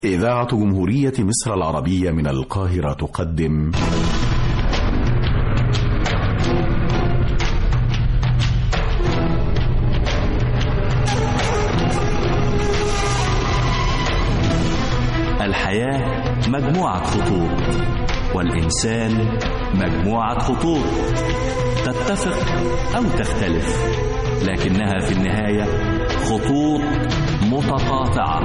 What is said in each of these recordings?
إذاعة جمهورية مصر العربية من القاهرة تقدم الحياة مجموعة خطوط والإنسان مجموعة خطوط تتفق أو تختلف لكنها في النهاية خطوط متقاطعة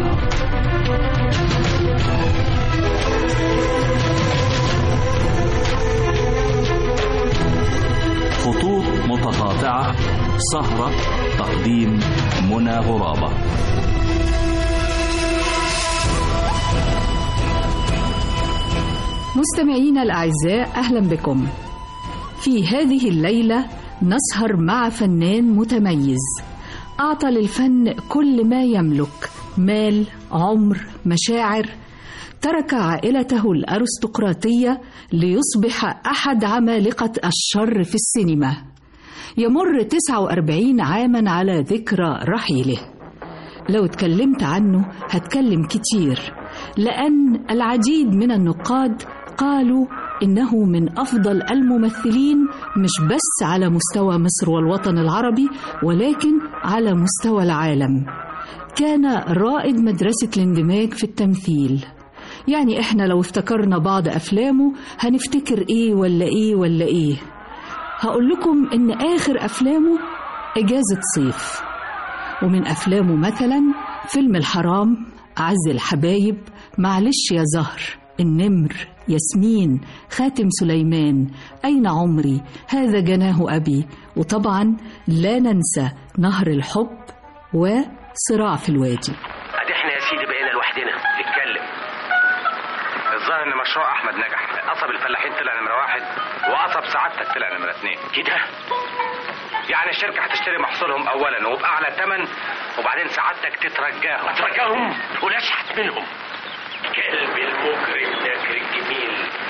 خطوط متقاطعة سهرة تقديم منى غرابة مستمعينا الأعزاء أهلا بكم في هذه الليلة نسهر مع فنان متميز أعطى للفن كل ما يملك مال عمر مشاعر ترك عائلته الأرستقراطية ليصبح أحد عمالقة الشر في السينما يمر 49 عاما على ذكرى رحيله لو اتكلمت عنه هتكلم كتير لأن العديد من النقاد قالوا إنه من أفضل الممثلين مش بس على مستوى مصر والوطن العربي ولكن على مستوى العالم كان رائد مدرسة الاندماج في التمثيل يعني احنا لو افتكرنا بعض أفلامه هنفتكر ايه ولا ايه ولا ايه هقول لكم إن آخر أفلامه إجازة صيف ومن أفلامه مثلا فيلم الحرام أعز الحبايب معلش يا زهر النمر ياسمين خاتم سليمان أين عمري هذا جناه أبي وطبعا لا ننسى نهر الحب وصراع في الوادي ادي احنا يا سيدي بقينا لوحدنا نتكلم الظاهر ان مشروع احمد نجح قصب الفلاحين طلع نمره واحد وقصب سعادتك طلع نمره اتنين كده يعني الشركه هتشتري محصولهم اولا وباعلى ثمن وبعدين سعادتك تترجاهم اترجاهم ونشحت منهم كلب المجرم ناكر الجميل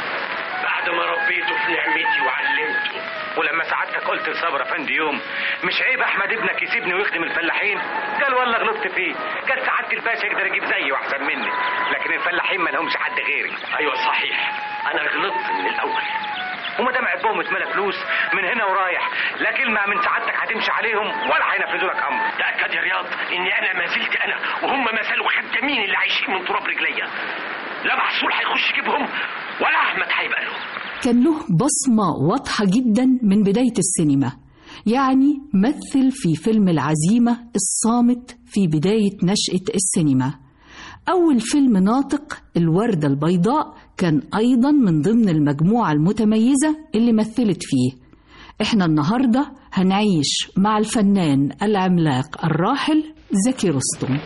بعد ما ربيته في نعمتي وعلمته ولما سعادتك قلت لصبر افندي يوم مش عيب احمد ابنك يسيبني ويخدم الفلاحين قال والله غلطت فيه قال سعاده الباشا يقدر يجيب زيي واحسن مني لكن الفلاحين ما لهمش حد غيري ايوه صحيح انا غلطت من الاول وما دام عبهم اتملى فلوس من هنا ورايح لا كلمه من سعادتك هتمشي عليهم ولا هينفذوا لك امر تاكد يا رياض اني انا ما زلت انا وهم ما زالوا خدامين اللي عايشين من تراب رجليا لا محصول هيخش جيبهم ولا احمد هيبقى له كان له بصمة واضحة جدا من بداية السينما يعني مثل في فيلم العزيمة الصامت في بداية نشأة السينما أول فيلم ناطق الوردة البيضاء كان أيضا من ضمن المجموعة المتميزة اللي مثلت فيه احنا النهاردة هنعيش مع الفنان العملاق الراحل زكي رستم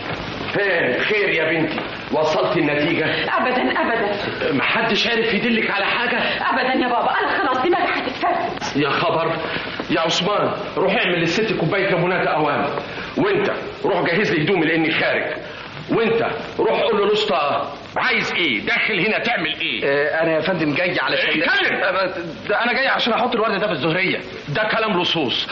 فين خير يا بنتي وصلت النتيجة ابدا ابدا محدش عارف يدلك على حاجة ابدا يا بابا انا خلاص دماغي هتتفرد يا خبر يا عثمان روح اعمل للست كوباية ليمونات اوام وانت روح جهز لي هدومي لاني خارج وانت روح قول له لسطى عايز ايه داخل هنا تعمل ايه انا يا فندم جاي علشان اتكلم. أه، ده انا جاي عشان احط الورد ده في الزهريه ده كلام لصوص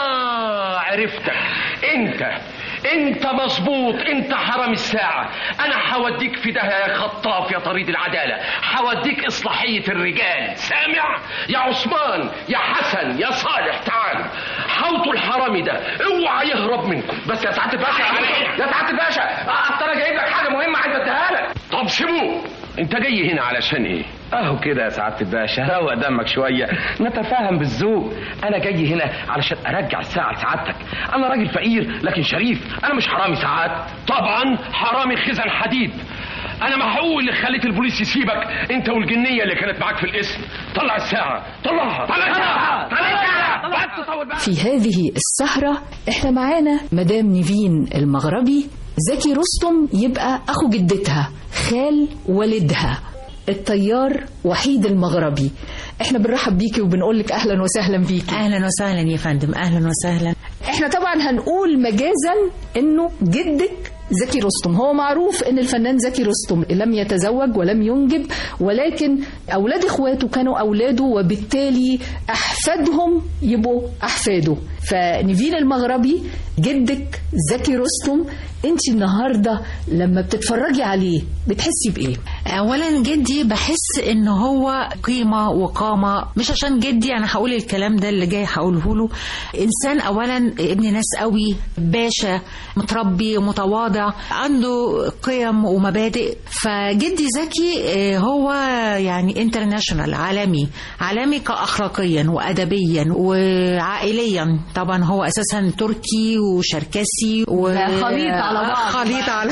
اه عرفتك انت انت مظبوط انت حرام الساعة انا هوديك في ده يا خطاف يا طريد العدالة هوديك اصلاحية الرجال سامع يا عثمان يا حسن يا صالح تعال حوطوا الحرامي ده اوعى يهرب منكم بس يا سعاده الباشا يا سعاده الباشا اصل انا جايب لك حاجه مهمه عايز اديها لك طب سيبوه انت جاي هنا علشان ايه اهو كده يا سعاده الباشا روق دمك شويه نتفاهم بالذوق انا جاي هنا علشان ارجع الساعه لسعادتك انا راجل فقير لكن شريف انا مش حرامي ساعات طبعا حرامي خزن حديد انا محقوق اللي خليت البوليس يسيبك انت والجنيه اللي كانت معاك في القسم طلع الساعه طلعها طلع الساعه طلع الساعه وقت تطول بقى. في هذه السهرة احنا معانا مدام نيفين المغربي زكي رستم يبقى أخو جدتها خال والدها الطيار وحيد المغربي احنا بنرحب بيكي وبنقول لك اهلا وسهلا بيكي اهلا وسهلا يا فندم اهلا وسهلا احنا طبعا هنقول مجازا انه جدك زكي رستم هو معروف ان الفنان زكي رستم لم يتزوج ولم ينجب ولكن اولاد اخواته كانوا اولاده وبالتالي احفادهم يبقوا احفاده فنيفين المغربي جدك زكي رستم انت النهارده لما بتتفرجي عليه بتحسي بايه اولا جدي بحس ان هو قيمه وقامه مش عشان جدي انا هقول الكلام ده اللي جاي هقوله له انسان اولا ابن ناس قوي باشا متربي متواضع عنده قيم ومبادئ فجدي زكي آه، هو يعني انترناشونال عالمي عالمي كاخلاقيا وادبيا وعائليا طبعا هو اساسا تركي وشركسي و... ده خليط على بعض. خليط على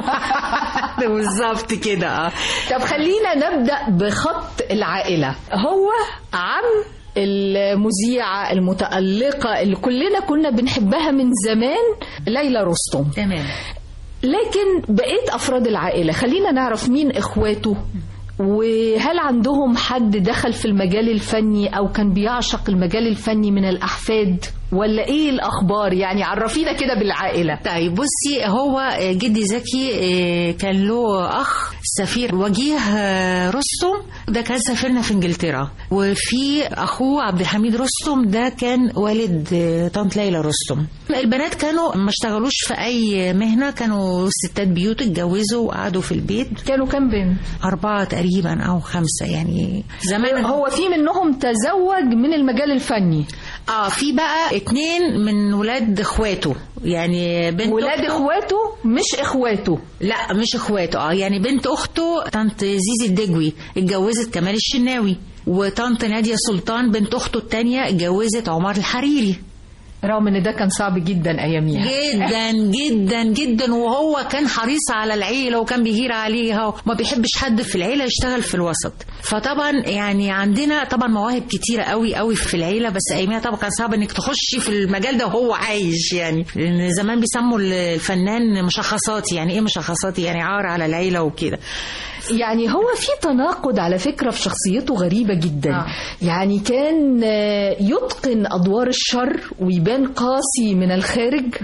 بالظبط كده اه طب خلينا نبدا بخط العائله هو عم المذيعة المتألقة اللي كلنا كنا بنحبها من زمان ليلى رستم تمام لكن بقيت أفراد العائلة خلينا نعرف مين إخواته وهل عندهم حد دخل في المجال الفني أو كان بيعشق المجال الفني من الأحفاد ولا إيه الأخبار يعني عرفينا كده بالعائلة طيب بصي هو جدي زكي آه، كان له اخ سفير وجيه آه، رستم ده كان سفيرنا في انجلترا وفي اخوه عبد الحميد رستم ده كان والد آه، طنط ليلى رستم البنات كانوا ما اشتغلوش في اي مهنه كانوا ستات بيوت اتجوزوا وقعدوا في البيت كانوا كام بنت اربعه تقريبا او خمسه يعني زمان هو في منهم تزوج من المجال الفني اه في بقى اتنين من ولاد اخواته يعني بنت ولاد أخته- اخواته مش اخواته لا مش اخواته اه يعني بنت اخته طنط زيزي الدجوي اتجوزت كمال الشناوي وطنط نادية سلطان بنت اخته التانية اتجوزت عمر الحريري رغم ان ده كان صعب جدا اياميها جدا جدا جدا وهو كان حريص على العيله وكان بيغير عليها وما بيحبش حد في العيله يشتغل في الوسط فطبعا يعني عندنا طبعا مواهب كتيره قوي قوي في العيله بس اياميها طبعا كان صعب انك تخشي في المجال ده وهو عايش يعني لان زمان بيسموا الفنان مشخصاتي يعني ايه مشخصاتي يعني عار على العيله وكده يعني هو في تناقض على فكرة في شخصيته غريبة جدا آه. يعني كان آه، يتقن أدوار الشر ويبان قاسي من الخارج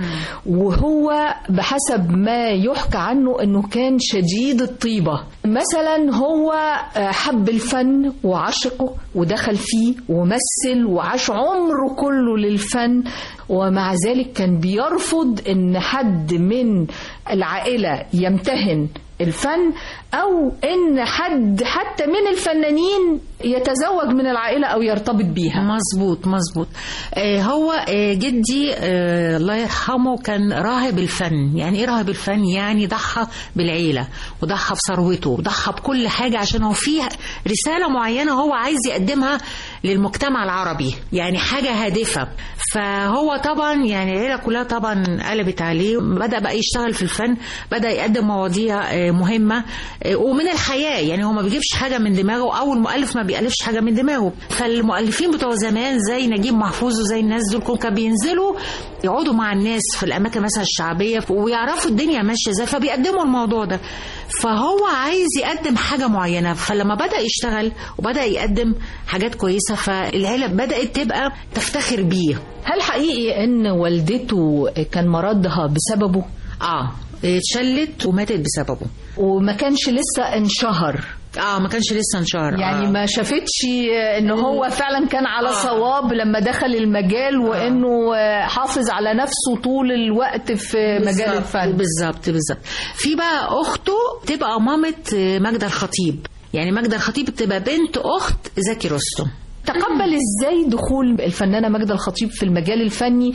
وهو بحسب ما يحكى عنه أنه كان شديد الطيبة مثلا هو آه، حب الفن وعشقه ودخل فيه ومثل وعاش عمره كله للفن ومع ذلك كان بيرفض ان حد من العائلة يمتهن الفن او ان حد حتى من الفنانين يتزوج من العائله او يرتبط بيها مظبوط مظبوط آه هو آه جدي آه الله يرحمه كان راهب الفن يعني ايه راهب الفن يعني ضحى بالعيله وضحى بثروته وضحى بكل حاجه عشان هو فيه رساله معينه هو عايز يقدمها للمجتمع العربي يعني حاجه هادفه فهو طبعا يعني العيله كلها طبعا قلبت عليه بدا بقى يشتغل في الفن بدا يقدم مواضيع آه، مهمه آه، ومن الحياه يعني هو ما بيجيبش حاجه من دماغه او المؤلف ما بيألفش حاجه من دماغه فالمؤلفين بتوع زمان زي نجيب محفوظ وزي الناس دول كانوا كانوا بينزلوا يقعدوا مع الناس في الاماكن مثلا الشعبيه ويعرفوا الدنيا ماشيه ازاي فبيقدموا الموضوع ده فهو عايز يقدم حاجه معينه فلما بدا يشتغل وبدا يقدم حاجات كويسه فالعيله بدات تبقى تفتخر بيه هل حقيقي ان والدته كان مرضها بسببه اه اتشلت وماتت بسببه وما كانش لسه انشهر اه ما كانش لسه انشهر يعني آه. ما شافتش ان هو فعلا كان على صواب لما دخل المجال وانه حافظ على نفسه طول الوقت في مجال بالظبط، الفن بالظبط بالظبط في بقى اخته تبقى مامة ماجدة الخطيب يعني ماجدة الخطيب تبقى بنت اخت زكي رستم تقبل ازاي دخول الفنانه ماجدة الخطيب في المجال الفني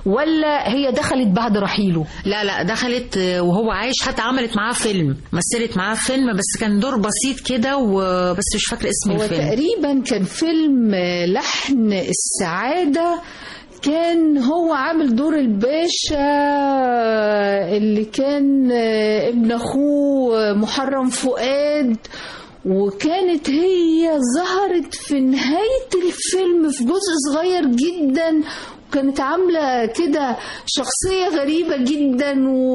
ولا هي دخلت بعد رحيله لا لا دخلت وهو عايش حتى عملت معاه فيلم مثلت معاه فيلم بس كان دور بسيط كده وبس مش فاكره اسم هو الفيلم تقريبا كان فيلم لحن السعادة كان هو عامل دور الباشا اللي كان ابن اخوه محرم فؤاد وكانت هي ظهرت في نهاية الفيلم في جزء صغير جدا وكانت عاملة كده شخصية غريبة جدا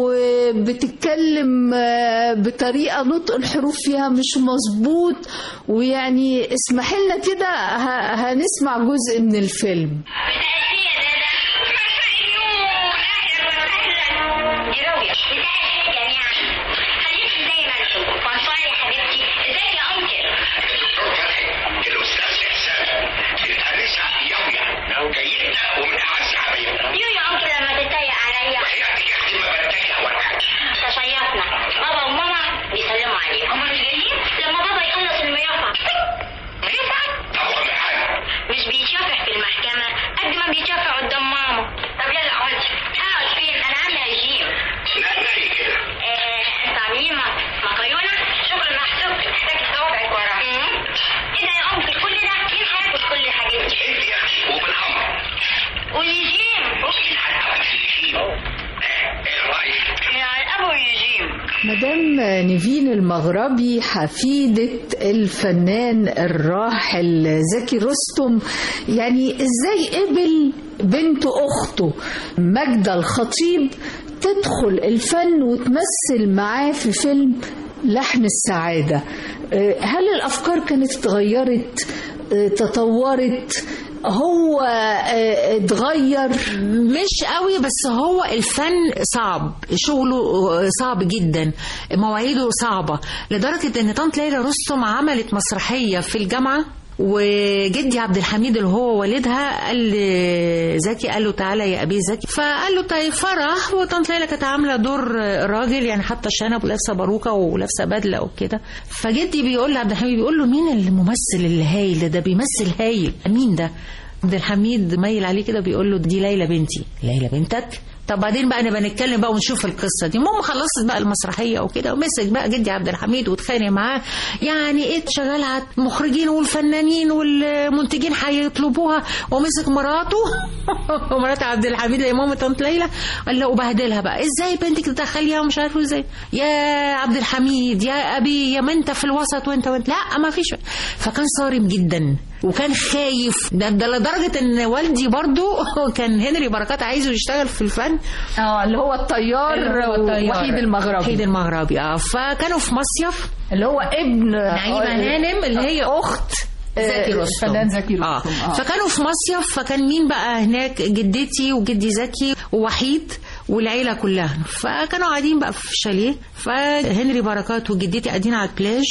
وبتتكلم آه، بطريقة نطق الحروف فيها مش مظبوط ويعني اسمح لنا كده ه- هنسمع جزء من الفيلم دي راوية بتاعت محسوب تحتاجي صوابعك ورا ايه ده يا انكل كل ده مين هياكل كل الحاجات دي؟ انت يا اختي وبالامر ويجيم بصي هتعرف تجيب ايه رايك؟ يعني ابو يجيم مدام نيفين المغربي حفيدة الفنان الراحل زكي رستم يعني ازاي قبل بنت اخته ماجدة الخطيب تدخل الفن وتمثل معاه في فيلم لحن السعادة آه، هل الأفكار كانت اتغيرت آه، تطورت هو آه، اتغير مش قوي بس هو الفن صعب شغله صعب جدا مواعيده صعبة لدرجة ان طنط ليلى رستم عملت مسرحية في الجامعة وجدي عبد الحميد اللي هو والدها قال لزكي قال له تعالى يا ابي زكي فقال له طيب فرح وطنط ليلى كانت عامله دور راجل يعني حاطه شنب ولابسه باروكه ولابسه بدله وكده فجدي بيقول لعبد الحميد بيقول له مين الممثل اللي هايل ده ده بيمثل هايل مين ده عبد الحميد ميل عليه كده بيقول له دي ليلى بنتي ليلى بنتك طب بعدين بقى نبقى نتكلم بقى ونشوف القصه دي المهم خلصت بقى المسرحيه وكده ومسك بقى جدي عبد الحميد واتخانق معاه يعني ايه شغال على المخرجين والفنانين والمنتجين هيطلبوها ومسك مراته ومرات عبد الحميد يا ماما طنط ليلى قال له وبهدلها بقى ازاي بنتك تدخليها ومش عارفه ازاي يا عبد الحميد يا ابي يا ما انت في الوسط وانت وانت لا ما فيش فكان صارم جدا وكان خايف ده, ده لدرجه ان والدي برضو كان هنري بركات عايزه يشتغل في الفن اه اللي هو الطيار اللي هو الطيار. وحيد المغربي وحيد المغربي اه فكانوا في مصيف اللي هو ابن نعيمه هانم اللي هي اخت زكي رستم الفنان زكي رستم آه. آه. فكانوا في مصيف فكان مين بقى هناك جدتي وجدي زكي ووحيد والعيلة كلها فكانوا قاعدين بقى في شاليه فهنري بركات وجدتي قاعدين على البلاج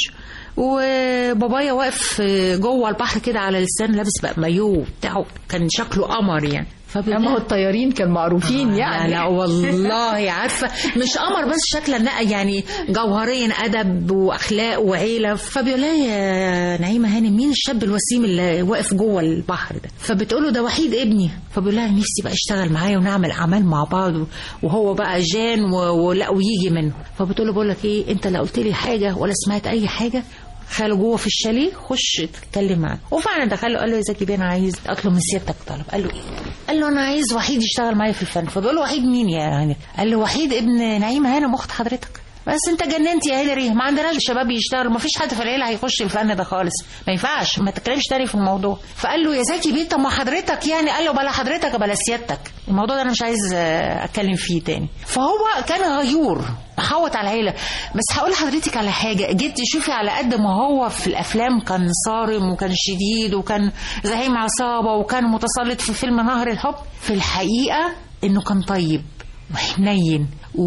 وبابايا واقف جوه البحر كده على لسان لابس بقى مايو بتاعه كان شكله قمر يعني اما هو الطيارين كانوا معروفين آه، يعني لا, لا والله عارفه مش قمر بس شكلا لا يعني جوهريا ادب واخلاق وعيله فبيقول لها يا نعيمه هانم مين الشاب الوسيم اللي واقف جوه البحر ده فبتقول له ده وحيد ابني فبيقول لها نفسي بقى اشتغل معايا ونعمل اعمال مع بعض وهو بقى جان و- ولا ويجي منه فبتقول له بقول لك ايه انت لا قلت لي حاجه ولا سمعت اي حاجه خاله جوه في الشاليه خش اتكلم معاه وفعلا دخل له قال له يا زكي بيه انا عايز اطلب من سيادتك طلب قال له ايه قال له انا عايز وحيد يشتغل معايا في الفن فبيقول له وحيد مين يا هاني قال له وحيد ابن نعيمه هانم اخت حضرتك بس انت جننت يا هيلاري ما عندناش شباب يشتغلوا ما فيش حد في العيله هيخش الفن ده خالص ما ينفعش ما تتكلمش تاني في الموضوع فقال له يا زكي بيه طب ما حضرتك يعني قال له بلا حضرتك بلا سيادتك الموضوع ده انا مش عايز آه، اتكلم فيه تاني فهو كان غيور محوط على العيله بس هقول لحضرتك على حاجه جيت شوفي على قد ما هو في الافلام كان صارم وكان شديد وكان زعيم عصابه وكان متسلط في فيلم نهر الحب في الحقيقه انه كان طيب وحنين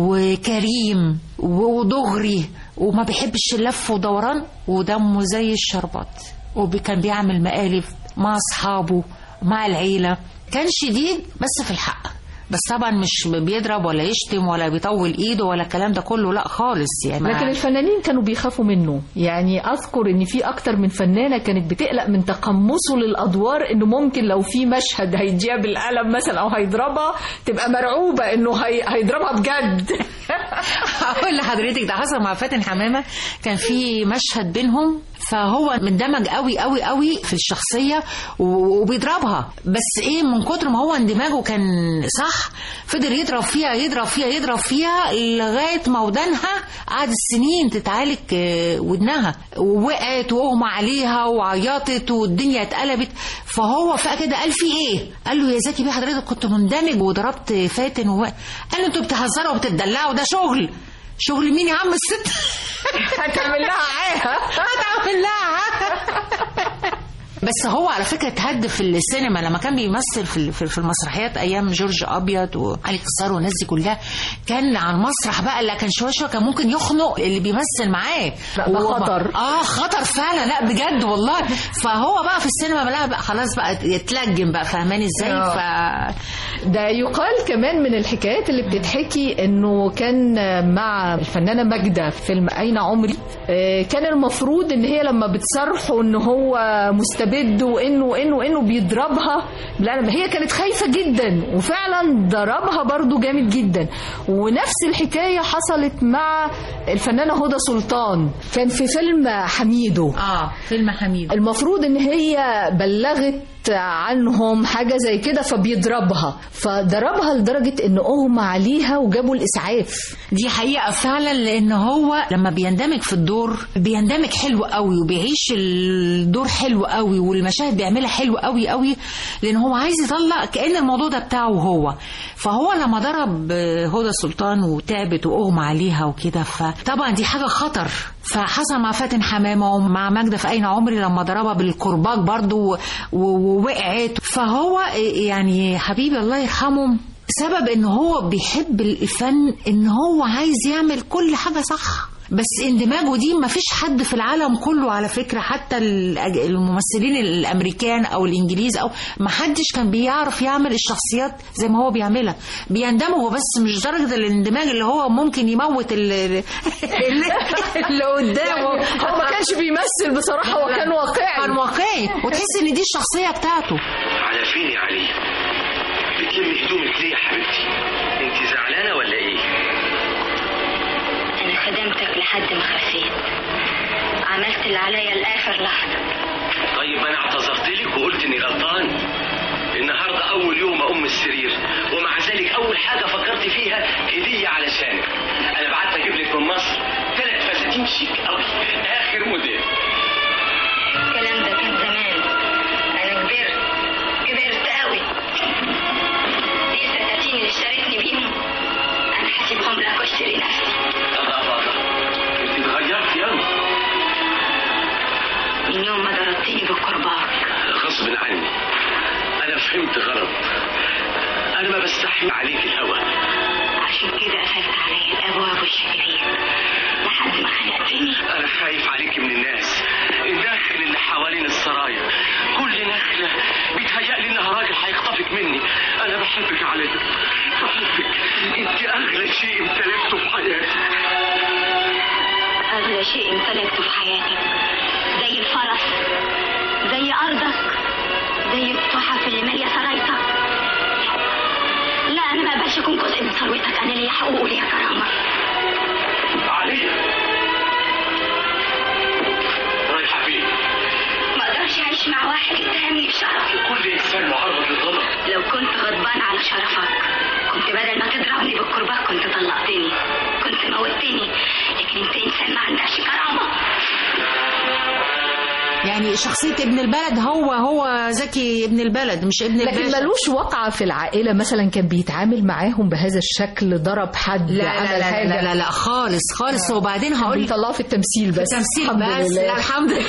وكريم ودغري وما بيحبش اللف ودوران ودمه زي الشربات وكان بيعمل مقالب مع اصحابه مع العيله كان شديد بس في الحق بس طبعا مش بيضرب ولا يشتم ولا بيطول ايده ولا الكلام ده كله لا خالص يعني لكن الفنانين كانوا بيخافوا منه يعني اذكر ان في اكتر من فنانه كانت بتقلق من تقمصه للادوار انه ممكن لو في مشهد هيديها بالقلم مثلا او هيضربها تبقى مرعوبه انه هي... هيضربها بجد هقول لحضرتك ده حصل مع فاتن حمامه كان في مشهد بينهم فهو مندمج قوي قوي قوي في الشخصيه و- وبيضربها بس ايه من كتر ما هو اندماجه كان صح فضل يضرب فيها يضرب فيها يضرب فيها لغايه ما ودانها قعدت سنين تتعالج آه، ودنها ووقعت واغمى عليها وعيطت والدنيا اتقلبت فهو فجاه كده قال في ايه؟ قال له يا زكي بيه حضرتك كنت مندمج وضربت فاتن و... قال له انتوا بتهزروا وبتدلعوا ده شغل شغل مين يا عم الست؟ هتعمل لها عاهه هتعمل لها عاهة. بس هو على فكره اتهد في السينما لما كان بيمثل في في في المسرحيات ايام جورج ابيض وعلي كسار والناس دي كلها كان على المسرح بقى اللي كان شويه شويه كان ممكن يخنق اللي بيمثل معاه لا، ده وهو- خطر. اه خطر فعلا لا بجد والله فهو بقى في السينما بقى, بقى خلاص بقى يتلجم بقى فاهماني ازاي آه. ف ده يقال كمان من الحكايات اللي بتتحكي انه كان مع الفنانه ماجده في فيلم اين عمري آه، كان المفروض ان هي لما بتصرحه ان هو مستبد بد وانه وانه وانه بيضربها لا هي كانت خايفه جدا وفعلا ضربها برضو جامد جدا ونفس الحكايه حصلت مع الفنانه هدى سلطان كان في فيلم حميدو اه فيلم حميد المفروض ان هي بلغت عنهم حاجة زي كده فبيضربها فضربها لدرجة ان اغمى عليها وجابوا الاسعاف دي حقيقة فعلا لأن هو لما بيندمج في الدور بيندمج حلو قوي وبيعيش الدور حلو قوي والمشاهد بيعملها حلو قوي قوي لأن هو عايز يطلع كأن الموضوع ده بتاعه هو فهو لما ضرب هدى سلطان وتعبت وأغمى عليها وكده فطبعا دي حاجة خطر فحصل مع فاتن حمامة ومع ماجدة في أين عمري لما ضربها بالكرباج برضو و- ووقعت فهو يعني حبيبي الله يرحمه سبب ان هو بيحب الفن ان هو عايز يعمل كل حاجة صح بس اندماجه دي ما فيش حد في العالم كله على فكرة حتى الأج- الممثلين الامريكان او الانجليز او ما حدش كان بيعرف يعمل الشخصيات زي ما هو بيعملها بيندمجوا بس مش درجة الاندماج اللي هو ممكن يموت ال- ال- اللي قدامه هو ما كانش بيمثل بصراحة هو كان واقعي كان واقعي وتحس ان دي الشخصية بتاعته على فين يا علي بتلمي هدومك ليه يا حبيبتي انت زعلانه ولا ايه انا خدمتك لحد ما خفيت عملت اللي عليا لاخر لحظه طيب ما انا اعتذرت لك وقلت اني غلطان النهارده اول يوم اقوم السرير ومع ذلك اول حاجه فكرت فيها هديه علشانك انا بعت اجيب لك من مصر ثلاث فساتين شيك قوي اخر موديل الكلام ده كان زمان انا كبرت كبرت قوي دي الفساتين اللي اشتريتني بيهم انا هسيبهم لك واشتري نفسي الله الله انت اتغيرت ياما من يوم ما ضربتني بالكرباج غصب عني انا فهمت غلط انا ما بستحمل عليك الهوى عشان كده قفلت عليا الابواب والشبابيك لحد ما خنقتني انا خايف عليك من الناس النخل اللي حوالين السرايا كل نخلة بيتهيألي انها راجل هيخطفك مني انا بحبك يا علي بحبك انت اغلى شيء امتلكته في حياتي اغلى شيء امتلكته في حياتك زي الفرس زي ارضك زي التحف اللي ماليه سرايتك لا انا ما اقبلش اكون جزء من ثروتك انا ليا حقوق وليا كرامه علي رايحة فين؟ ما اقدرش اعيش مع واحد اتهمني بشرفي كل انسان معرض للغلط لو كنت غضبان على شرفك كنت بدل ما تضربني بالكرباج كنت طلقتني كنت موتني لكن انت انسان ما عندكش كرامه يعني شخصية ابن البلد هو هو زكي ابن البلد مش ابن لكن الباشا ملوش وقعة في العائلة مثلا كان بيتعامل معاهم بهذا الشكل ضرب حد لا عمل لا لا, حاجة لا لا لا خالص خالص وبعدين هقول لك بيطلعوا في التمثيل بس تمثيل الحمد بس لله. لا الحمد لله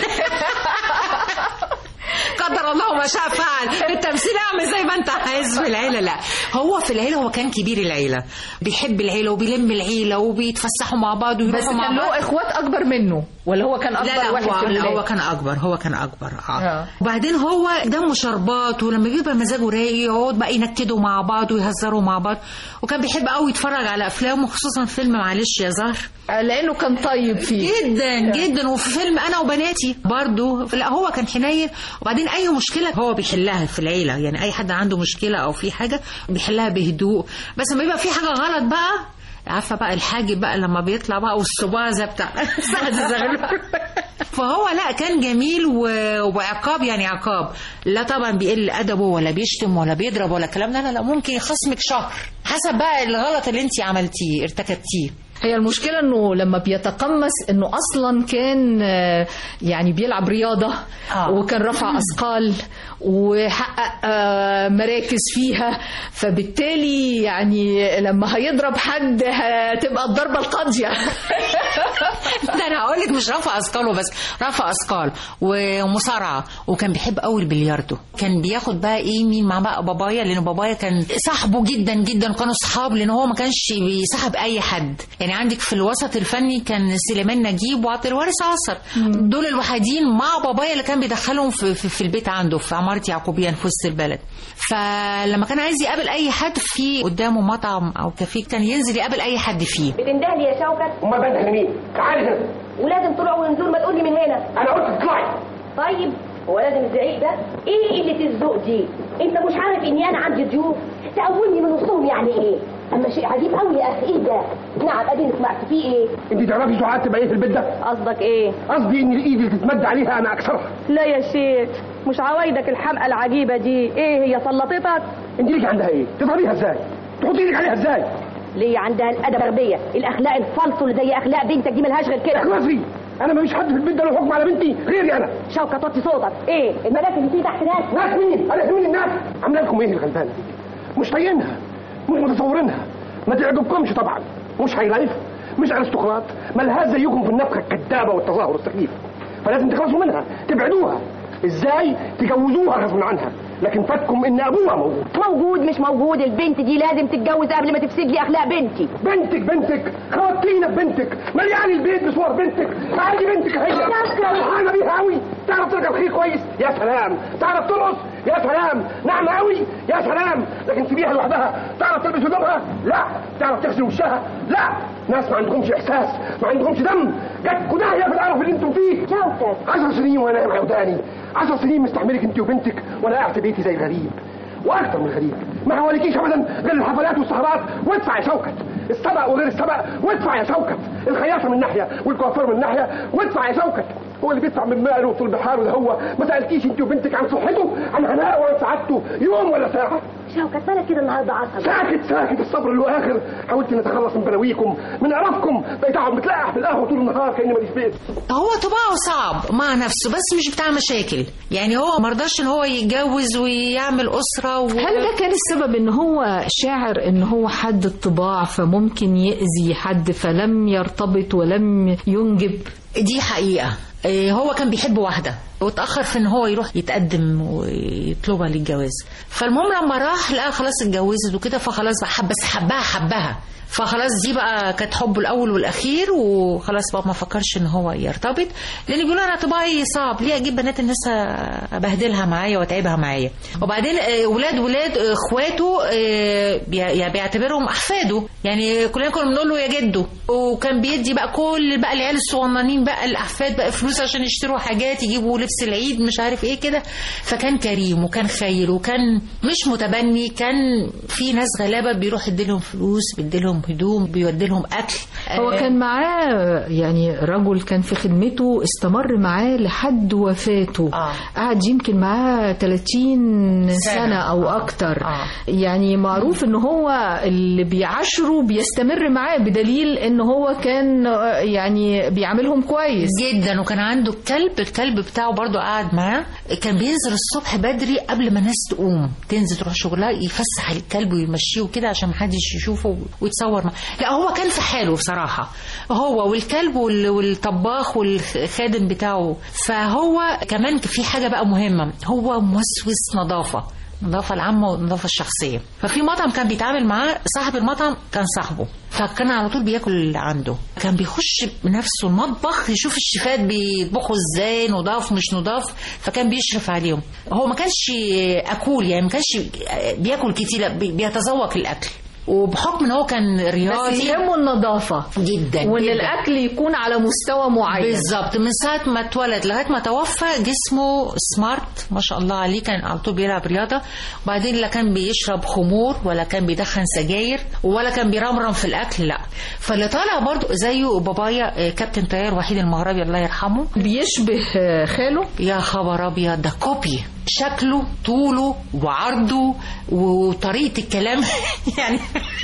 قدر الله ما شاء فعل التمثيل اعمل زي ما انت عايز في العيله لا هو في العيله هو كان كبير العيله بيحب العيله وبيلم العيله وبيتفسحوا مع بعض بس ويروحوا مع كان بعض له اخوات اكبر منه ولا هو كان اكبر لا لا واحد هو, في لا هو الولاد كان اكبر هو كان اكبر اه, آه. وبعدين هو دمه شربات ولما بيبقى مزاجه رايق يقعد بقى ينكدوا مع بعض ويهزروا مع بعض وكان بيحب قوي يتفرج على افلامه خصوصا فيلم معلش يا زهر آه، لانه كان طيب فيه جدا جدا وفي فيلم انا وبناتي برضو لا هو كان حنين وبعدين اي مشكله هو بيحلها في العيله يعني اي حد عنده مشكله او في حاجه بيحلها بهدوء بس لما يبقى في حاجه غلط بقى عارفه بقى الحاجب بقى لما بيطلع بقى والصبازه بتاع سعد الزغلول فهو لا كان جميل و- وعقاب يعني عقاب لا طبعا بيقل ادبه ولا بيشتم ولا بيضرب ولا الكلام ده لا لا ممكن يخصمك شهر حسب بقى الغلط اللي انت عملتيه ارتكبتيه هي المشكلة انه لما بيتقمص انه اصلا كان آه، يعني بيلعب رياضة آه. وكان رفع اثقال وحقق آه، مراكز فيها فبالتالي يعني لما هيضرب حد هتبقى الضربة القاضية ده انا هقول لك مش رفع اثقال وبس رفع اثقال ومصارعه وكان بيحب قوي البلياردو كان بياخد بقى ايه مين مع بقى بابايا لان بابايا كان صاحبه جدا جدا كانوا صحاب لان هو ما كانش بيصاحب اي حد يعني عندك في الوسط الفني كان سليمان نجيب وعبد الوارث عصر دول الوحيدين مع بابايا اللي كان بيدخلهم في, في, في البيت عنده في عماره يعقوبيان في وسط البلد فلما كان عايز يقابل اي حد في قدامه مطعم او كافيه كان ينزل يقابل اي حد فيه بتندهلي يا شوكت امال بنده لمين؟ تعالي هنا ولازم طلوع ونزول ما تقولي من هنا انا قلت اطلعي طيب هو لازم الزعيق ده ايه قله الذوق دي انت مش عارف اني انا عندي ضيوف تقومني من وسطهم يعني ايه اما شيء عجيب قوي يا اخي ايه ده نعم اديني سمعت فيه ايه انت تعرفي سعاد تبقى ايه في البيت ده قصدك ايه قصدي ان الايد اللي تتمد عليها انا اكسرها لا يا شيخ مش عوايدك الحمقى العجيبه دي ايه هي سلطتك انت ليك عندها ايه تضربيها ازاي تحطي ايدك عليها ازاي ليه عندها الادب الغربيه الاخلاق الفلسو اللي زي اخلاق بنتك دي ملهاش غير كده اخلصي انا مفيش حد في البيت ده له حكم على بنتي غيري انا شوكه توطي صوتك ايه الملاك اللي فيه تحت ناس ناس مين انا مين الناس عامله لكم ايه الغلبانه دي مش طايقينها مش متصورينها ما تعجبكمش طبعا مش هاي لايف مش ارستقراط ملهاش زيكم في النفخه الكذابه والتظاهر السخيف فلازم تخلصوا منها تبعدوها ازاي تجوزوها غصب عنها لكن فاتكم ان ابوها موجود موجود مش موجود البنت دي لازم تتجوز قبل ما تفسد لي اخلاق بنتي بنتك بنتك خواتينا ببنتك مليان البيت بصور بنتك عادي بنتك هي فرحانه بيها قوي تعرف تركب خير كويس يا سلام تعرف ترقص يا سلام ناعمه قوي يا سلام لكن سيبيها لوحدها تعرف تلبس هدومها لا تعرف تغسل وشها لا ناس ما عندهمش احساس ما عندهمش دم جاتكوا داهيه في القرف اللي انتم فيه شوكت عشر سنين وانا معوداني عشر سنين مستحملك انت وبنتك وانا قاعد في بيتي زي غريب واكتر من غريب ما حواليكيش ابدا غير الحفلات والسهرات وادفع يا شوكت السبق وغير السبق وادفع يا شوكت الخياطه من ناحيه والكوافير من ناحيه وادفع يا شوكت هو اللي بيدفع من ماله وطول بحاله ده هو ما سالتيش انت وبنتك عن صحته عن هناء وعن سعادته يوم ولا ساعه شوكت مالك كده النهارده عصبي ساكت ساكت الصبر له اخر حاولت اني اتخلص من بلاويكم من قرفكم بقيت اقعد متلقح في القهوه طول النهار كاني ماليش بيت هو طباعه صعب مع نفسه بس مش بتاع مشاكل يعني هو مرضاش ان هو يتجوز ويعمل اسره و... هل ده كان السبب ان هو شاعر ان هو حد الطباع فممكن يأذي حد فلم يرتبط ولم ينجب دي حقيقة إيه، هو كان بيحب واحدة واتأخر في ان هو يروح يتقدم ويطلبها للجواز فالمهم لما راح لقى خلاص اتجوزت وكده فخلاص بقى حب بس حبها حبها فخلاص دي بقى كانت حبه الاول والاخير وخلاص بقى ما فكرش ان هو يرتبط لان بيقول انا طباعي صعب ليه اجيب بنات الناس ابهدلها معايا واتعبها معايا وبعدين آه، ولاد ولاد آه، اخواته آه، بي- يعني بيعتبرهم احفاده يعني كلنا كنا بنقول له يا جدو وكان بيدي بقى كل بقى العيال الصغننين بقى الاحفاد بقى فلوس عشان يشتروا حاجات يجيبوا لبس العيد مش عارف ايه كده فكان كريم وكان خير وكان مش متبني كان في ناس غلابه بيروح يديلهم فلوس بيديلهم هدوم بيوديلهم اكل هو آه، كان معاه يعني رجل كان في خدمته استمر معاه لحد وفاته آه. قعد يمكن معاه 30 سنة, سنة. أو آه. أكتر آه. يعني معروف إن هو اللي بيعاشره بيستمر معاه بدليل إن هو كان آه، يعني بيعاملهم كويس جدا وكان عنده كلب الكلب بتاعه برضو قاعد معاه كان بينزل الصبح بدري قبل ما الناس تقوم تنزل تروح شغلها يفسح الكلب ويمشيه وكده عشان محدش يشوفه ويتصور معاه لا هو كان في حاله بصراحة هو والكلب وال- والطباخ والخادم بتاعه فهو كمان في حاجة بقى مهمة هو موسوس نظافة النظافة العامة والنظافة الشخصية ففي مطعم كان بيتعامل معاه صاحب المطعم كان صاحبه فكان على طول بياكل عنده كان بيخش بنفسه المطبخ يشوف الشيفات بيطبخوا ازاي نضاف مش نضاف فكان بيشرف عليهم هو ما كانش اكول يعني ما كانش بياكل كتير لا، بي- بيتذوق الاكل وبحكم ان هو كان بس رياضي يهمه النظافة جدا وإن جداً. الأكل يكون على مستوى معين بالظبط من ساعة ما اتولد لغاية ما توفى جسمه سمارت ما شاء الله عليه كان على طول بيلعب رياضة وبعدين لا كان بيشرب خمور ولا كان بيدخن سجاير ولا كان بيرمرم في الأكل لا فاللي طالع برضو زيه بابايا آه، كابتن طيار وحيد المغربي الله يرحمه بيشبه آه، خاله يا خبر ابيض ده كوبي شكله طوله وعرضه وطريقه الكلام يعني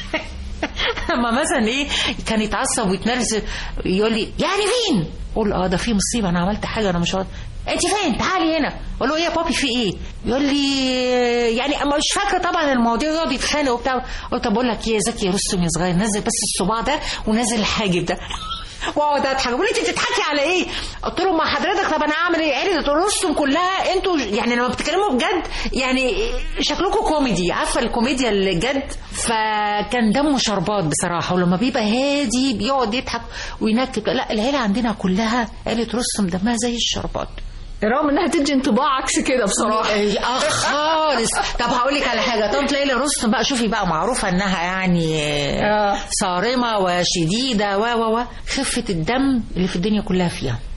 اما مثلا ايه كان يتعصب ويتنرفز يقول لي يعني فين اقول اه ده في مصيبه انا عملت حاجه انا مش واضح انت فين تعالي هنا اقول له ايه يا بابي في ايه يقول لي يعني اما مش فاكره طبعا المواضيع يقعد يتخانق وبتاع قلت طب اقول لك ايه يا زكي يا رستم يا صغير نزل بس الصباع ده ونزل الحاجب ده واقعد اضحك بقول انت بتضحكي على ايه؟ قلت له ما حضرتك طب انا اعمل ايه؟ عيله رستم كلها انتوا يعني لما بتتكلموا بجد يعني شكلكم كوميدي عارفه الكوميديا اللي جد فكان دمه شربات بصراحه ولما بيبقى هادي بيقعد يضحك وينكت لا العيله عندنا كلها عيله رستم دمها زي الشربات رغم انها تدي انطباع عكس كده بصراحه اه خالص طب هقول لك على حاجه طنط ليلى رستم بقى شوفي بقى معروفه انها يعني آه. صارمه وشديده و و و خفه الدم اللي في الدنيا كلها فيها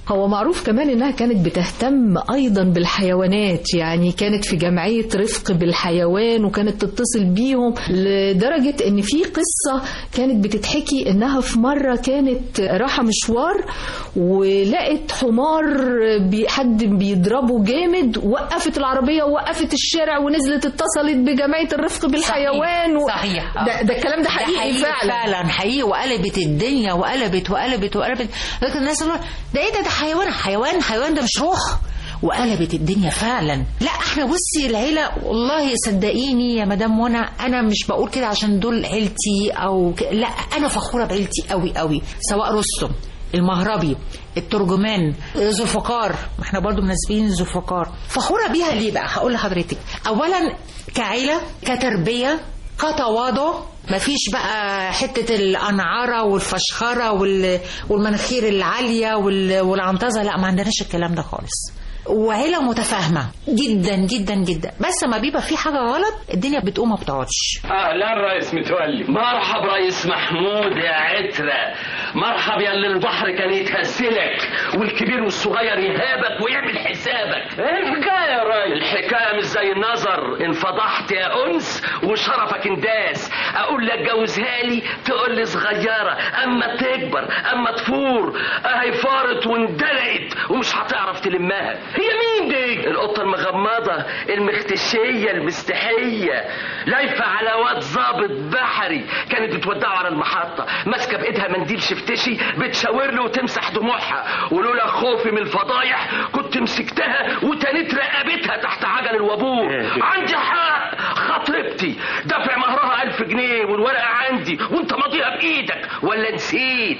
هو معروف كمان انها كانت بتهتم ايضا بالحيوانات يعني كانت في جمعيه رفق بالحيوان وكانت تتصل بيهم لدرجه ان في قصه كانت بتتحكي انها في مره كانت رايحه مشوار ولقت حمار بي- حد بيضربه جامد وقفت العربيه ووقفت الشارع ونزلت اتصلت بجمعيه الرفق بالحيوان و... صحيح آه. ده, ده الكلام ده حقيقي, فعلا فعلا حقيقي وقلبت الدنيا وقلبت وقلبت وقلبت لكن الناس يقولوا ده ايه ده ده حيوان حيوان حيوان ده مش روح وقلبت الدنيا فعلا لا احنا بصي العيله والله صدقيني يا مدام منى انا مش بقول كده عشان دول عيلتي او ك... لا انا فخوره بعيلتي قوي قوي سواء رستم المهربي الترجمان ذوالفقار ما احنا برضو مناسبين ذوالفقار فخوره بيها ليه بقى هقول لحضرتك اولا كعيله كتربيه كتواضع مفيش بقى حتة الأنعرة والفشخرة وال- والمناخير العالية وال- والعنطزة لا ما عندناش الكلام ده خالص وعيلة متفاهمة جدا جدا جدا بس ما بيبقى في حاجة غلط الدنيا بتقوم ما بتقعدش اهلا رئيس متولي مرحب رئيس محمود يا عترة مرحب يا اللي البحر كان يتهزلك والكبير والصغير يهابك ويعمل حسابك ايه الحكايه يا راجل الحكايه مش زي النظر انفضحت يا انس وشرفك انداس اقول لك جوزها لي تقول لي صغيره اما تكبر اما تفور اهي فارت واندلقت ومش هتعرف تلمها هي مين دي القطه المغمضه المختشيه المستحيه لايفه على واد ظابط بحري كانت بتودعه على المحطه ماسكه بايدها منديل شفتشي بتشاور له وتمسح دموعها ولولا خوفي من الفضايح كنت مسكتها وتنيت رقبتها تحت عجل الوابور عندي حق خطيبتي دافع مهرها ألف جنيه والورقه عندي وانت ماضيها بايدك ولا نسيت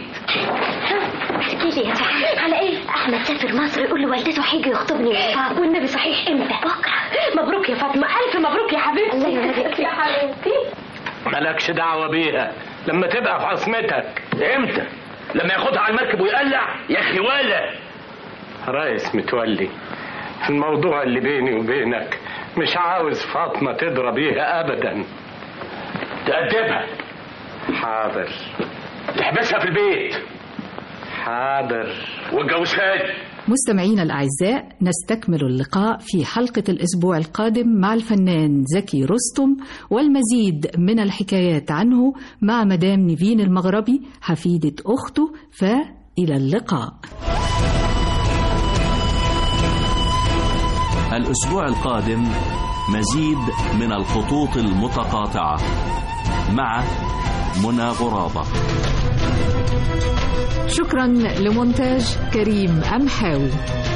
احكي لي يا فحم على ايه؟ احمد سافر مصر يقول لوالدته هيجي يخطبني طب والنبي صحيح امتى؟ بكره مبروك يا فاطمه الف مبروك يا حبيبتي الله يبارك يا حبيبتي مالكش دعوة بيها لما تبقى في عصمتك امتى لما ياخدها على المركب ويقلع يا اخي ولا رئيس متولي الموضوع اللي بيني وبينك مش عاوز فاطمة تدرى بيها ابدا تأدبها حاضر تحبسها في البيت حاضر واتجوزها لي مستمعينا الأعزاء نستكمل اللقاء في حلقة الأسبوع القادم مع الفنان زكي رستم والمزيد من الحكايات عنه مع مدام نيفين المغربي حفيدة أخته فإلى اللقاء الأسبوع القادم مزيد من الخطوط المتقاطعة مع منى غرابة شكرا لمونتاج كريم أمحاوي